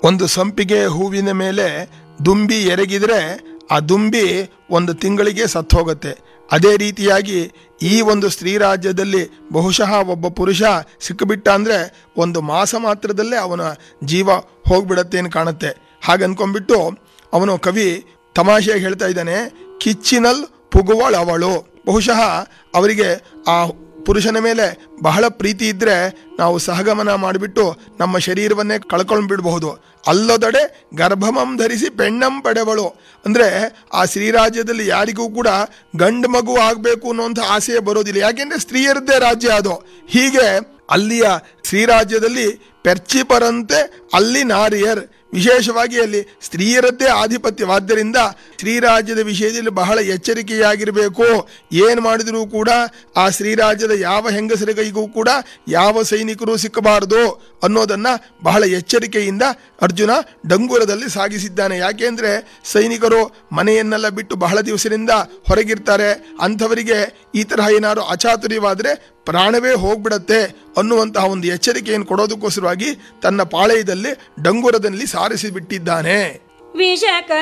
ಒಂದು ಸಂಪಿಗೆ ಹೂವಿನ ಮೇಲೆ ದುಂಬಿ ಎರಗಿದ್ರೆ ಆ ದುಂಬಿ ಒಂದು ತಿಂಗಳಿಗೆ ಸತ್ತು ಹೋಗುತ್ತೆ ಅದೇ ರೀತಿಯಾಗಿ ಈ ಒಂದು ಸ್ತ್ರೀ ರಾಜ್ಯದಲ್ಲಿ ಬಹುಶಃ ಒಬ್ಬ ಪುರುಷ ಸಿಕ್ಕಿಬಿಟ್ಟ ಅಂದರೆ ಒಂದು ಮಾಸ ಮಾತ್ರದಲ್ಲೇ ಅವನ ಜೀವ ಹೋಗ್ಬಿಡತ್ತೆ ಅಂತ ಕಾಣುತ್ತೆ ಹಾಗನ್ಕೊಂಡ್ಬಿಟ್ಟು ಅವನು ಕವಿ ತಮಾಷೆಯಾಗಿ ಹೇಳ್ತಾ ಇದ್ದಾನೆ ಕಿಚ್ಚಿನಲ್ ಪುಗುವಳ್ ಅವಳು ಬಹುಶಃ ಅವರಿಗೆ ಆ ಪುರುಷನ ಮೇಲೆ ಬಹಳ ಪ್ರೀತಿ ಇದ್ದರೆ ನಾವು ಸಹಗಮನ ಮಾಡಿಬಿಟ್ಟು ನಮ್ಮ ಶರೀರವನ್ನೇ ಕಳ್ಕೊಂಡು ಬಿಡಬಹುದು ಅಲ್ಲದಡೆ ಗರ್ಭಮಂ ಧರಿಸಿ ಪೆಣ್ಣಂ ಪಡೆವಳು ಅಂದರೆ ಆ ಶ್ರೀರಾಜ್ಯದಲ್ಲಿ ಯಾರಿಗೂ ಕೂಡ ಗಂಡು ಮಗು ಆಗಬೇಕು ಅನ್ನುವಂಥ ಆಸೆ ಬರೋದಿಲ್ಲ ಯಾಕೆಂದರೆ ಸ್ತ್ರೀಯರದ್ದೇ ರಾಜ್ಯ ಅದು ಹೀಗೆ ಅಲ್ಲಿಯ ಶ್ರೀರಾಜ್ಯದಲ್ಲಿ ಪೆರ್ಚಿಪರಂತೆ ಅಲ್ಲಿ ನಾರಿಯರ್ ವಿಶೇಷವಾಗಿ ಅಲ್ಲಿ ಸ್ತ್ರೀಯರದ್ದೇ ಆಧಿಪತ್ಯವಾದ್ದರಿಂದ ಶ್ರೀರಾಜ್ಯದ ವಿಷಯದಲ್ಲಿ ಬಹಳ ಎಚ್ಚರಿಕೆಯಾಗಿರಬೇಕು ಏನು ಮಾಡಿದರೂ ಕೂಡ ಆ ಶ್ರೀರಾಜ್ಯದ ಯಾವ ಹೆಂಗಸರ ಕೈಗೂ ಕೂಡ ಯಾವ ಸೈನಿಕರು ಸಿಕ್ಕಬಾರದು ಅನ್ನೋದನ್ನ ಬಹಳ ಎಚ್ಚರಿಕೆಯಿಂದ ಅರ್ಜುನ ಡಂಗುರದಲ್ಲಿ ಸಾಗಿಸಿದ್ದಾನೆ ಯಾಕೆಂದ್ರೆ ಸೈನಿಕರು ಮನೆಯನ್ನೆಲ್ಲ ಬಿಟ್ಟು ಬಹಳ ದಿವಸದಿಂದ ಹೊರಗಿರ್ತಾರೆ ಅಂಥವರಿಗೆ ಈ ತರಹ ಏನಾದ್ರು ಅಚಾತುರ್ಯವಾದರೆ ಪ್ರಾಣವೇ ಹೋಗ್ಬಿಡತ್ತೆ ಅನ್ನುವಂತಹ ಒಂದು ಎಚ್ಚರಿಕೆಯನ್ನು ಕೊಡೋದಕ್ಕೋಸ್ಕರವಾಗಿ ತನ್ನ ಪಾಳೆಯದಲ್ಲಿ ಡಂಗುರದಲ್ಲಿ ಸಾರಿಸಿ ಬಿಟ್ಟಿದ್ದಾನೆ ವಿಷಕ